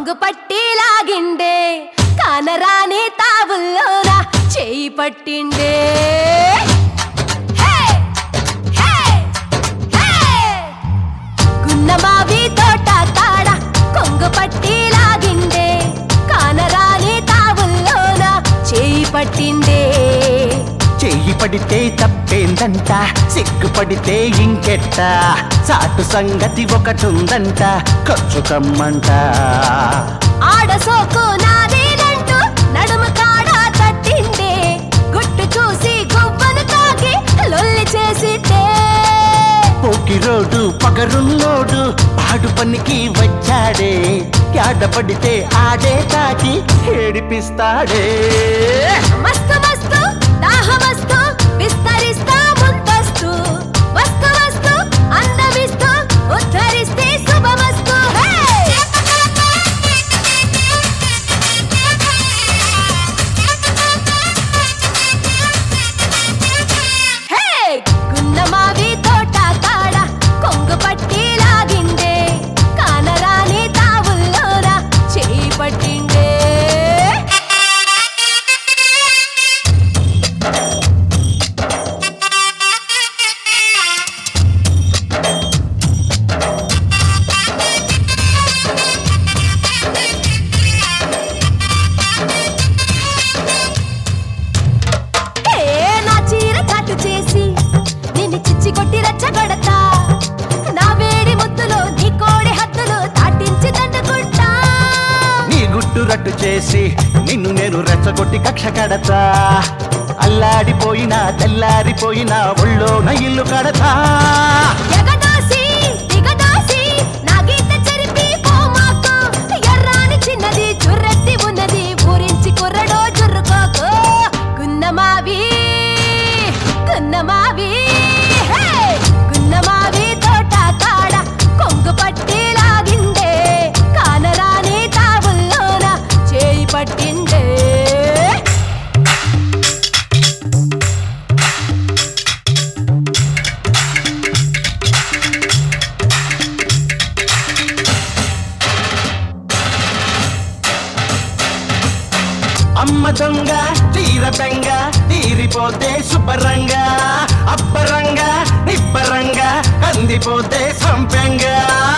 కొంగు పట్టి లాగిండే కానరాని తావుల్లోన చేయి పట్టిండే హే! హే! హే! గున్నమావి తోట కాడ కొంగు పట్టి లాగిండే కానరాని తావుల్లోన చేయి పట్టిండే చెయ్యి పడితే తప్పేందంట సిగ్గుపడితే ఇంకెట్ట సాటు సంగతి ఒకటుందంట ఖర్చు కమ్మంట ఆడ సోకు నాదేనంటూ నడుము కాడ తట్టిండే గుట్టు చూసి గువ్వను తాకి లొల్లి చేసితే పోకిరోడు పగరున్నోడు పాడు పనికి వచ్చాడే యాడపడితే ఆడే తాకి ఏడిపిస్తాడే మస్తు మస్తు దాహమస్తు విస్తరిస్తా ముందస్తు వస్తు వస్తు అందమిస్తూ ఉద్ధరిస్తే శుభమస్తు హే! హే! గున్నమావి తోట కాడ కొంగు పట్టి లాగిండే కానరాని తావుల్లోన చేయి పట్టిండే ఏ నా చీర చాటు చేసి నిన్ను చిచ్చి కొట్టి రెచ్చగొడతా నా వేడి ముద్దులో నీ కోడి హద్దులు దాటించి దండుకుంటా నీ గుట్టు రట్టు చేసి నిన్ను నేను రెచ్చగొట్టి కక్ష కడతా అల్లాడిపోయినా తెల్లారిపోయినా ఒళ్ళోన ఇల్లు కడతా ఎగదాసి దిగదాసి నా గీత చెరిపి పోమాకు ఎర్రాని చిన్నది చుర్రెత్తి ఉన్నది ఊరించి కుర్రడో చుర్రుకోకు గున్నమావి గున్నమావి హే! గున్నమావి తోట కాడ కొంగు పట్టి లాగిండే కానరాని తావుల్లోన చేయి పట్టిండే అమ్మ దొంగ చీర బెంగ తీరిపోతే శుభ్రంగా అబ్బరంగా నిబ్బరంగా కందిపోతే సంపెంగా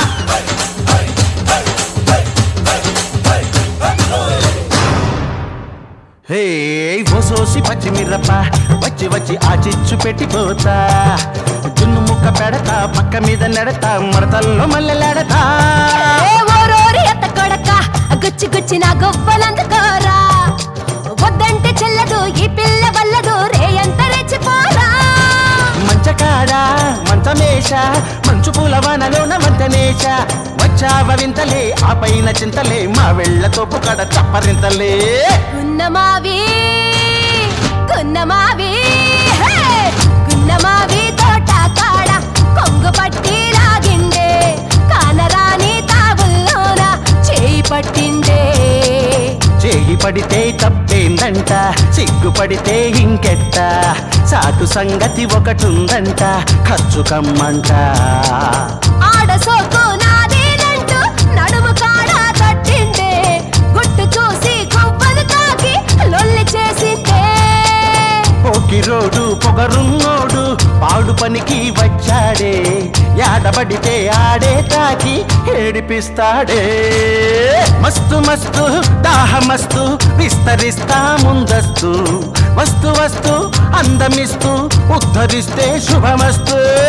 హే ఓసోసి పచ్చిమిరప వచ్చి వచ్చి ఆ చిచ్చు పెట్టిపోతా జున్ను ముక్క పెడతా పక్క మీద నెడతా మడతల్లో మల్లెలెడతా ఏ ఓరోరి ఎత్త కొడక గుచ్చి గుచ్చి నా గొప్పలందుకోరా వద్దంటే చెల్లదు ఈ పిల్ల వల్లదు రే ఎంత రెచ్చిపోరా మంచకాడ మంచమేష మంచు పూల వానలోన మంచనేష వచ్చావ వింతలే ఆ పైన చింతలే మా వెళ్ళతో పుకడ చప్పరింతలే గున్నమావి గున్నమావి హే! గున్నమావి తోట కాడ కొంగు పట్టి లాగిండే కానరాని తావుల్లోన చేయి పట్టిండే చేయి పడితే తప్పేందంట సిగ్గుపడితే ఇంకెట్ట సాటు సంగతి ఒకటుందంట ఖర్చు కమ్మంట ఆడ సోకు నాదేనంటూ నడుము కాడ తట్టిండే గుట్టు చూసి కొవ్వను తాకి లొల్లి చేసిందే పోకిరోడు పొగరున్నోడు పాడు పనికి వచ్చాడే యాడబడితే ఆడే తాకి ఏడిపిస్తాడే మస్తు మస్తు దాహమస్తు విస్తరిస్తా ముందస్తు వస్తు వస్తు అందమిస్తూ ఉద్ధరిస్తే శుభమస్తు